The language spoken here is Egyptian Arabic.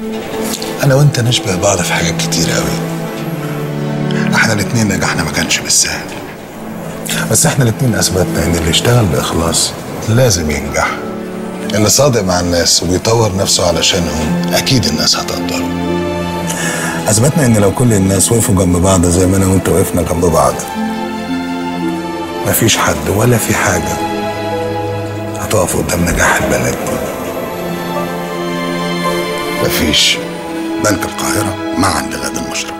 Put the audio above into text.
انا وانت نشبه بعض في حاجات كتير قوي احنا الاتنين نجحنا ما كانش بالسهل بس احنا الاتنين اثبتنا ان اللي يشتغل باخلاص لازم ينجح اللي صادق مع الناس وبيطور نفسه علشانهم اكيد الناس هتقدره اثبتنا ان لو كل الناس وقفوا جنب بعض زي ما انا وانت وقفنا جنب بعض مفيش حد ولا في حاجه هتقف قدام نجاح البلد دي مفيش بنك القاهره مع عند غد المشرق